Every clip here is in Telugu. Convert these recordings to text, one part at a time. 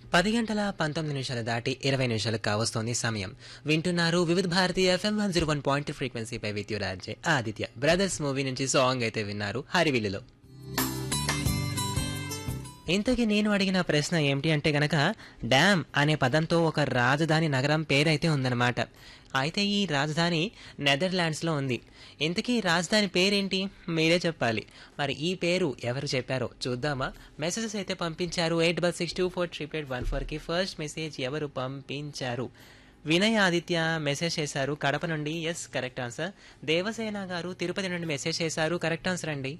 పది గంటల పంతొమ్మిది నిమిషాలు దాటి ఇరవై నిమిషాలు కావస్తోంది సమయం వింటున్నారు Vividh Bharati FM one zero one point ఫ్రీక్వెన్సీపై with your RJ Aditya brothers movie నుంచి సాంగ్ అయితే విన్నారు హరివిల్లులో ఇంతకీ నేను అడిగిన ప్రశ్న ఏమిటి అంటే గనక డ్యామ్ అనే పదంతో ఒక రాజధాని నగరం పేరైతే ఉందన్నమాట అయితే ఈ రాజధాని నెదర్లాండ్స్లో ఉంది ఇంతకీ ఈ రాజధాని పేరేంటి మీరే చెప్పాలి మరి ఈ పేరు ఎవరు చెప్పారో చూద్దామా మెసేజెస్ అయితే పంపించారు ఎయిట్ బల్ six two four triple eight one ఫోర్కి ఫస్ట్ మెసేజ్ ఎవరు పంపించారు వినయ్ ఆదిత్య మెసేజ్ చేశారు కడప నుండి ఎస్ కరెక్ట్ ఆన్సర్ దేవసేన గారు తిరుపతి నుండి మెసేజ్ చేశారు కరెక్ట్ ఆన్సర్ అండి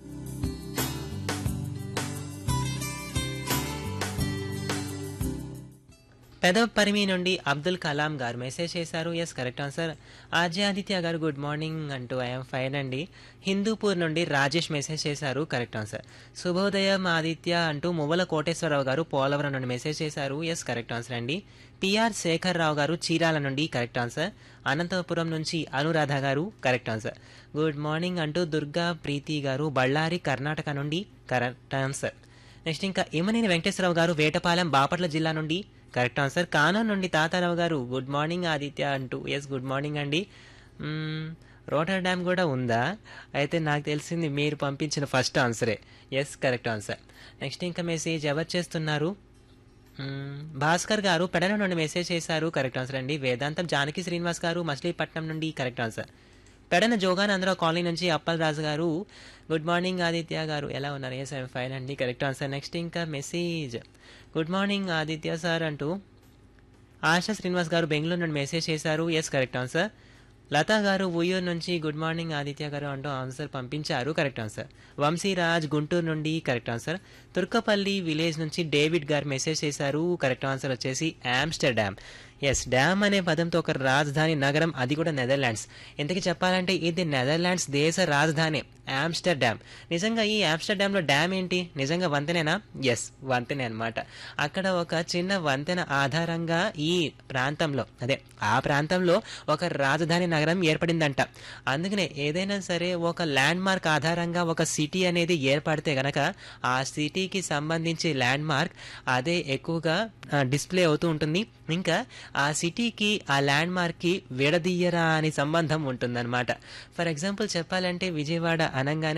పెదపరిమి నుండి అబ్దుల్ కలాం గారు మెసేజ్ చేశారు yes correct answer RJ Aditya garu good morning అంటూ ఐఎమ్ ఫైన్ అండి హిందూపూర్ నుండి రాజేష్ మెసేజ్ చేశారు కరెక్ట్ ఆన్సర్ శుభోదయం ఆదిత్య అంటూ మువ్వల కోటేశ్వరరావు గారు పోలవరం నుండి మెసేజ్ చేశారు ఎస్ కరెక్ట్ ఆన్సర్ అండి పిఆర్ శేఖర్ రావు గారు చీరాల నుండి కరెక్ట్ ఆన్సర్ అనంతపురం నుంచి అనురాధ గారు కరెక్ట్ ఆన్సర్ గుడ్ మార్నింగ్ అంటూ దుర్గా ప్రీతి గారు బళ్ళారి కర్ణాటక నుండి కరెక్ట్ ఆన్సర్ నెక్స్ట్ ఇంకా ఇమనేని వెంకటేశ్వరరావు గారు వేటపాలెం బాపట్ల జిల్లా నుండి కరెక్ట్ ఆన్సర్ కానూన్ నుండి తాతారావు గారు గుడ్ మార్నింగ్ ఆదిత్య అంటూ ఎస్ గుడ్ మార్నింగ్ అండి మ్మ్, రోటర్ డ్యామ్ కూడా ఉందా అయితే నాకు తెలిసింది మీరు పంపించిన ఫస్ట్ ఆన్సరే ఎస్ కరెక్ట్ ఆన్సర్ నెక్స్ట్ ఇంకా మెసేజ్ ఎవరు చేస్తున్నారు మ్మ్, భాస్కర్ గారు పెడన నుండి మెసేజ్ చేశారు కరెక్ట్ ఆన్సర్ అండి వేదాంతం జానకి శ్రీనివాస్ గారు మచిలీపట్నం నుండి correct answer Pedana Joganandarao colony నుంచి అప్పల్ రాజు గారు గుడ్ మార్నింగ్ ఆదిత్య గారు ఎలా ఉన్నారు ఎస్ ఐఎమ్ ఫైన్ అండి కరెక్ట్ ఆన్సర్ నెక్స్ట్ ఇంకా message good morning Aditya sir అంటూ ఆశా శ్రీనివాస్ గారు బెంగళూరు నుండి మెసేజ్ చేశారు ఎస్ కరెక్ట్ ఆన్సర్ లతా గారు ఉయ్యూరు నుంచి గుడ్ మార్నింగ్ ఆదిత్య గారు అంటూ ఆన్సర్ పంపించారు కరెక్ట్ ఆన్సర్ వంశీరాజ్ గుంటూరు నుండి కరెక్ట్ ఆన్సర్ తుర్కపల్లి విలేజ్ నుంచి డేవిడ్ గారు మెసేజ్ చేశారు కరెక్ట్ ఆన్సర్ వచ్చేసి ఆమ్స్టర్డామ్ ఎస్ డ్యామ్ అనే పదంతో ఒక రాజధాని నగరం అది కూడా నెదర్లాండ్స్ ఇంతకీ చెప్పాలంటే ఇది నెదర్లాండ్స్ దేశ రాజధాని ఆమ్స్టర్డామ్ నిజంగా ఈ ఆమ్స్టర్డామ్లో డ్యామ్ ఏంటి నిజంగా వంతెనేనా ఎస్ వంతెనే అనమాట అక్కడ ఒక చిన్న వంతెన ఆధారంగా ఈ ప్రాంతంలో అదే ఆ ప్రాంతంలో ఒక రాజధాని నగరం ఏర్పడిందంట అందుకనే ఏదైనా సరే ఒక ల్యాండ్ మార్క్ ఆధారంగా ఒక సిటీ అనేది ఏర్పడితే గనక ఆ సిటీకి సంబంధించి ల్యాండ్ మార్క్ అదే ఎక్కువగా డిస్ప్లే అవుతూ ఉంటుంది ఇంకా ఆ సిటీకి ఆ ల్యాండ్ మార్క్కి విడదీయరా అని సంబంధం ఉంటుందన్నమాట ఫర్ ఎగ్జాంపుల్ చెప్పాలంటే విజయవాడ అనగానే